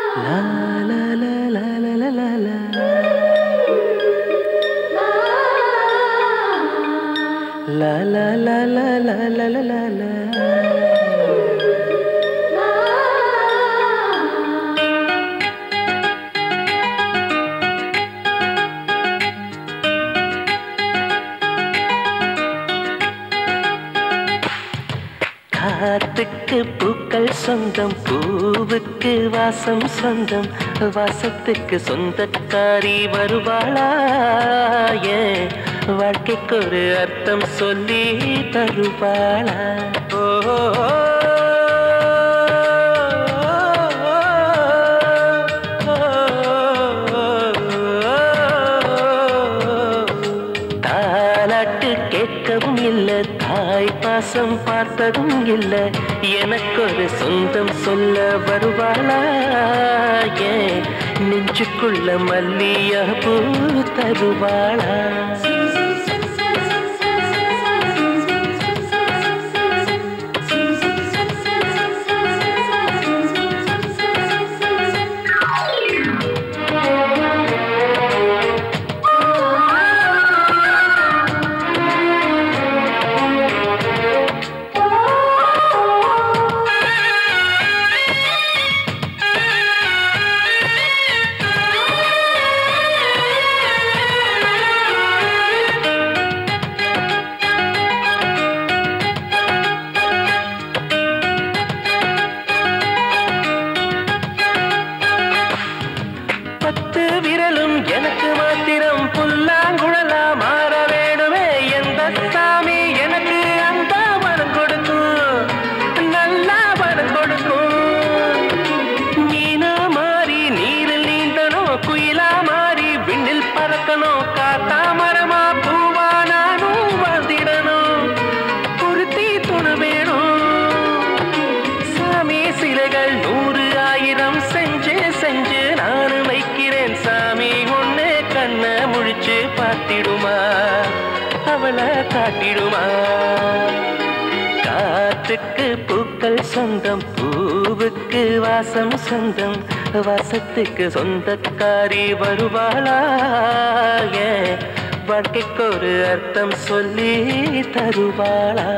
லா லா லா லா லா லா லா லா. லா லா லா லா லா லா லா லா லா. காத்துக்கு பூக்கள் சொந்தம் பூவுக்கு வாசம் சொந்தம் வாசத்துக்கு சொந்தக்காரி வருவாளா ஏன் வாழ்க்கைக்கு ஒரு அர்த்தம் சொல்லி தருவாளா ஓ, ஓ, தாலாட்டு கேட்கவும் இல்ல தாய் பாசம் பார்த்ததும் இல்ல எனக்கொரு சொந்தம் சொல்ல வருவாளா ஏன் நெஞ்சுக்குள்ள மல்லியா பூ தருவாளா பத்து விரலும் எனக்கு மாத்திரம் புல்லாங்குழலா மாற வேணுமே எந்த சாமி எனக்கு அந்த வரம் கொடுக்கும் நல்லா வரம் கொடுக்கும் மீனா மாறி நீரில் நீந்தணும் குயிலா மாறி விண்ணில் பறக்கணும் காத்தா மரமா பூவா நானும் வாழ்ந்திடணும் பொருத்தி துணை வேணும் சாமி சிலைகள் நூறு ஆயிரம் செஞ்சு செஞ்சு நானும் வைக்கிறேன் சாமி ஒண்ணு கண்ண முழிச்சு பார்த்திடுமா அவளை காட்டிடுமா காத்துக்கு பூக்கள் சொந்தம் பூவுக்கு வாசம் சொந்தம் வாசத்துக்கு சொந்தக்காரி வருவாளா ஏன் வாழ்க்கைக்கு ஒரு அர்த்தம் சொல்லி தருவாளா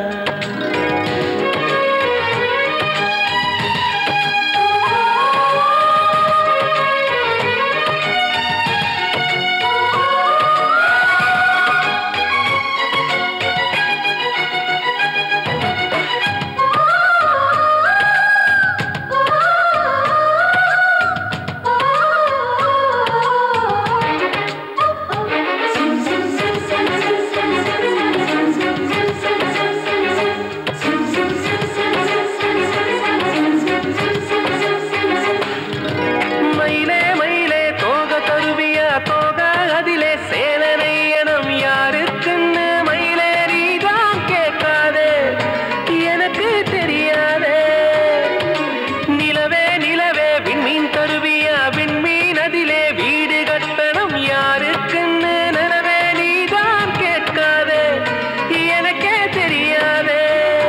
மயிலே மயிலே தோக தருவியா தோக அதிலே சேலனை எனம் யாருக்குன்னு மயிலே நீதான் கேட்காதே எனக்கு தெரியாதே நிலவே நிலவே விண்மீன் தருவியா விண்மீன் அதிலே வீடு கட்டணம் யாருக்குன்னு நிலவே நீதான் கேட்காதே எனக்கே தெரியாதே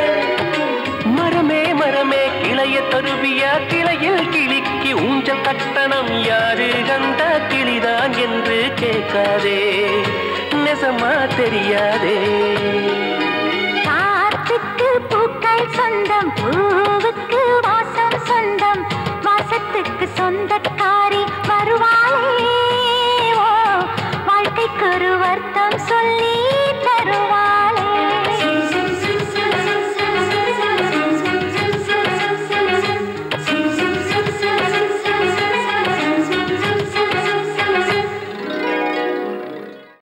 மரமே மரமே கிளைய தருவியா கிளையில் கிளிக்கு ஊஞ்சல் கட்டணம் யாரு கண்ட கிளிதான் என்று கேட்காதே நெசமா தெரியாதே